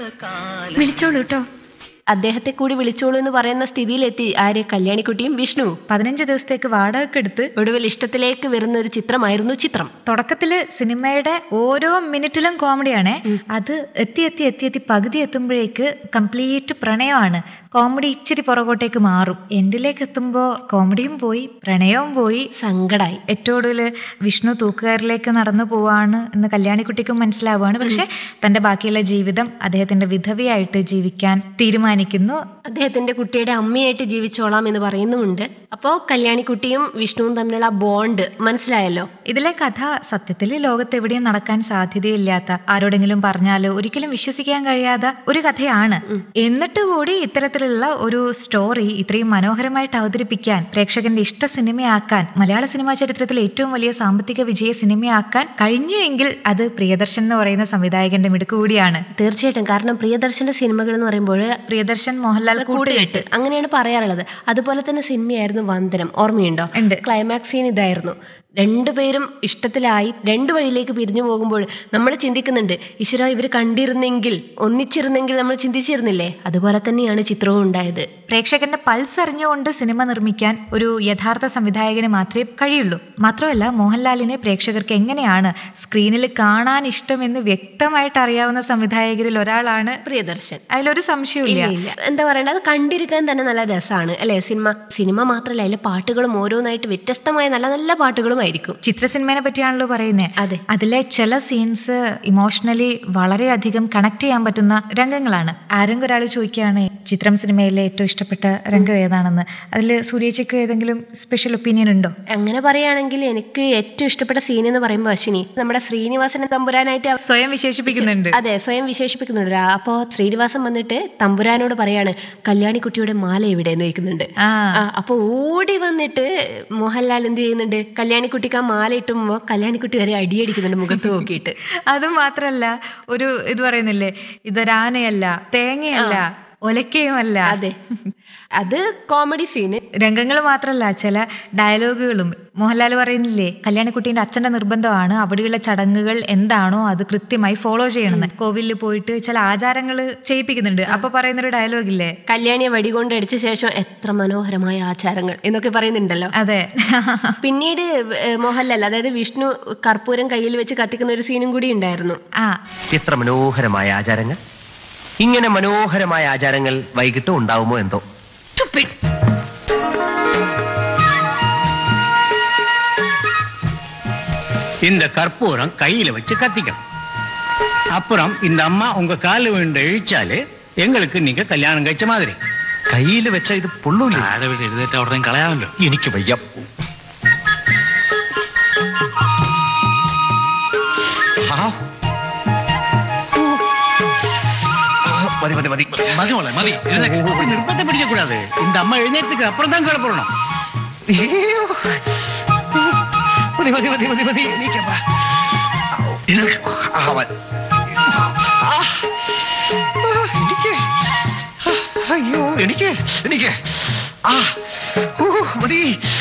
വിളിച്ചോളൂ കേട്ടോ അദ്ദേഹത്തെ കൂടി വിളിച്ചോളൂ എന്ന് പറയുന്ന സ്ഥിതിയിലെത്തി ആര് കല്യാണിക്കുട്ടിയും വിഷ്ണു പതിനഞ്ച് ദിവസത്തേക്ക് വാടക എടുത്ത് ഒടുവിൽ ഇഷ്ടത്തിലേക്ക് വരുന്ന ഒരു ചിത്രമായിരുന്നു ചിത്രം തുടക്കത്തില് സിനിമയുടെ ഓരോ മിനിറ്റിലും കോമഡിയാണേ അത് എത്തി എത്തി എത്തി എത്തി പകുതി എത്തുമ്പോഴേക്ക് കംപ്ലീറ്റ് പ്രണയമാണ് കോമഡി ഇച്ചിരി പുറകോട്ടേക്ക് മാറും എൻഡിലേക്ക് എത്തുമ്പോൾ കോമഡിയും പോയി പ്രണയവും പോയി സങ്കടായി ഏറ്റവും ഒടുവിൽ വിഷ്ണു തൂക്കുകാരിലേക്ക് നടന്നു പോവാണ് എന്ന് കല്യാണിക്കുട്ടിക്കും മനസ്സിലാവുകയാണ് പക്ഷെ തന്റെ ബാക്കിയുള്ള ജീവിതം അദ്ദേഹത്തിന്റെ വിധവയായിട്ട് ജീവിക്കാൻ തീരുമാനിക്കുന്നു അദ്ദേഹത്തിന്റെ കുട്ടിയുടെ അമ്മയായിട്ട് ജീവിച്ചോളാം എന്ന് പറയുന്നുമുണ്ട് അപ്പോൾ കല്യാണിക്കുട്ടിയും വിഷ്ണുവും തമ്മിലുള്ള ബോണ്ട് മനസ്സിലായല്ലോ ഇതിലെ കഥ സത്യത്തിൽ ലോകത്ത് എവിടെയും നടക്കാൻ സാധ്യതയില്ലാത്ത ആരോടെങ്കിലും പറഞ്ഞാൽ ഒരിക്കലും വിശ്വസിക്കാൻ കഴിയാത്ത ഒരു കഥയാണ് എന്നിട്ട് കൂടി ഇത്തരത്തിലുള്ള ഒരു സ്റ്റോറി ഇത്രയും മനോഹരമായിട്ട് അവതരിപ്പിക്കാൻ പ്രേക്ഷകന്റെ ഇഷ്ട സിനിമയാക്കാൻ മലയാള സിനിമാ ചരിത്രത്തിലെ ഏറ്റവും വലിയ സാമ്പത്തിക വിജയ സിനിമയാക്കാൻ കഴിഞ്ഞു എങ്കിൽ അത് പ്രിയദർശൻ എന്ന് പറയുന്ന സംവിധായകന്റെ മിടുക്ക് കൂടിയാണ് തീർച്ചയായിട്ടും കാരണം പ്രിയദർശന്റെ സിനിമകൾ എന്ന് പറയുമ്പോൾ പ്രിയദർശൻ മോഹൻലാൽ കൂട്ടുകെട്ട് അങ്ങനെയാണ് പറയാറുള്ളത് അതുപോലെ തന്നെ സിനിമയായിരുന്നു വന്ദനം ഓർമ്മയുണ്ടോ ഉണ്ട്. ക്ലൈമാക്സ് സീൻ ഇതായിരുന്നു രണ്ടുപേരും ഇഷ്ടത്തിലായി രണ്ടു വഴിയിലേക്ക് പിരിഞ്ഞു പോകുമ്പോൾ നമ്മൾ ചിന്തിക്കുന്നുണ്ട് ഈശ്വര ഇവർ കണ്ടിരുന്നെങ്കിൽ ഒന്നിച്ചിരുന്നെങ്കിൽ നമ്മൾ ചിന്തിച്ചിരുന്നില്ലേ അതുപോലെ തന്നെയാണ് ചിത്രവും ഉണ്ടായത് പ്രേക്ഷകന്റെ പൾസ് അറിഞ്ഞുകൊണ്ട് സിനിമ നിർമ്മിക്കാൻ ഒരു യഥാർത്ഥ സംവിധായകന് മാത്രമേ കഴിയുള്ളൂ മാത്രമല്ല മോഹൻലാലിനെ പ്രേക്ഷകർക്ക് എങ്ങനെയാണ് സ്ക്രീനിൽ കാണാൻ ഇഷ്ടമെന്ന് വ്യക്തമായിട്ട് അറിയാവുന്ന സംവിധായകരിൽ ഒരാളാണ് പ്രിയദർശൻ അതിലൊരു സംശയമില്ല ഇല്ല എന്താ പറയണ്ടത് അത് കണ്ടിരിക്കാൻ തന്നെ നല്ല രസമാണ് അല്ലേ സിനിമ സിനിമ മാത്രമല്ല അതിലെ പാട്ടുകളും ഓരോന്നായിട്ട് വ്യത്യസ്തമായ നല്ല നല്ല പാട്ടുകളും ആയിരിക്കും ചിത്രസിനിമയെ പറ്റിയാണല്ലോ പറയുന്നത് അതെ. അതിലെ ചില സീൻസ് ഇമോഷണലി വളരെയധികം കണക്ട് ചെയ്യാൻ പറ്റുന്ന രംഗങ്ങളാണ് ആരെങ്കിലും ഒരാൾ ചോദിക്കുകയാണ് ചിത്രം സിനിമയിലെ ഏറ്റവും ഇഷ്ടപ്പെട്ട രംഗം ഏതാണെന്ന് അതിൽ സൂര്യച്ചയ്ക്ക് ഏതെങ്കിലും സ്പെഷ്യൽ ഒപ്പീനിയൻ ഉണ്ടോ അങ്ങനെ പറയുകയാണെങ്കിൽ എനിക്ക് ഏറ്റവും ഇഷ്ടപ്പെട്ട സീൻ എന്ന് പറയുമ്പോൾ അശ്വിനി നമ്മുടെ ശ്രീനിവാസനെ തമ്പുരാനായിട്ട് അവ- സ്വയം വിശേഷിപ്പിക്കുന്നുണ്ട് അതെ സ്വയം വിശേഷിപ്പിക്കുന്നുണ്ട് അപ്പോൾ ശ്രീനിവാസൻ വന്നിട്ട് തമ്പുരാനോട് പറയാണ് കല്യാണിക്കുട്ടിയുടെ മാല എവിടെ എന്ന് ചോദിക്കുന്നുണ്ട് ആ. അപ്പോൾ ഓടി വന്നിട്ട് മോഹൻലാൽ എന്ത് ചെയ്യുന്നുണ്ട് കല്യാണിക്കുട്ടിക്ക് ആ മാല ഇട്ടുമ്പോൾ കല്യാണിക്കുട്ടി വരെ അടിയടിക്കുന്നുണ്ട് മുഖത്ത് നോക്കിയിട്ട് അത് മാത്രല്ല ഒരു ഇത് പറയുന്നില്ലേ ഇതൊരാനയല്ല തേങ്ങയല്ല ഒലക്കയുമല്ല അതെ അത് കോമഡി സീന് രംഗങ്ങൾ മാത്രല്ല ചില ഡയലോഗുകളും മോഹൻലാൽ പറയുന്നില്ലേ കല്യാണിക്കുട്ടീന്റെ അച്ഛന്റെ നിർബന്ധമാണ് അവിടെയുള്ള ചടങ്ങുകൾ എന്താണോ അത് കൃത്യമായി ഫോളോ ചെയ്യണമെന്ന് കോവിലിൽ പോയിട്ട് ചില ആചാരങ്ങൾ ചെയ്യിപ്പിക്കുന്നുണ്ട് അപ്പൊ പറയുന്നൊരു ഡയലോഗില്ലേ കല്യാണിയെ വടികൊണ്ട് അടിച്ച ശേഷം എത്ര മനോഹരമായ ആചാരങ്ങൾ എന്നൊക്കെ പറയുന്നുണ്ടല്ലോ അതെ പിന്നീട് ഏഹ്, മോഹൻലാൽ അതായത് വിഷ്ണു കർപ്പൂരം കയ്യിൽ വെച്ച് കത്തിക്കുന്ന ഒരു സീനും കൂടി ഉണ്ടായിരുന്നു ആ എത്ര മനോഹരമായ ആചാരങ്ങൾ ഇങ്ങനെ മനോഹരമായ ആചാരങ്ങൾ വൈകിട്ട് ഉണ്ടാവുമോ എന്തോ இந்த கற்பூரம் கையில வச்சு கத்திக்கணும் அப்புறம் இந்த அம்மா உங்க கால விழுந்து இழிச்சாலே எங்களுக்கு நீங்க கல்யாணம் കഴിച്ച மாதிரி കയ്യിൽ വെച്ച ഇത് പൊള്ളൂല താഴെ വീട് എഴുന്നേറ്റ് ഉടനെ കളയാമല്ലോ എനിക്ക് വയ്യ ആ. ആ, മതി മതി മതി മതി മോളെ മതി എഴുന്നേക്ക്. அப்படி நிர்பந்தம் பிடிக்க கூடாது இந்த அம்மா எழுന്നേറ്റதுக்கு அப்புறம் தான் கிளப்பணும் അയ്യോ. മതി മതി മതി മതി മതി എണീക്കാം, വാ. എഴുന്നേക്ക്. ആ, മതി. ആ. ആ, എണീക്ക്. ആ, അയ്യോ എനിക്ക് എനിക്ക് ആ ഊ, മതി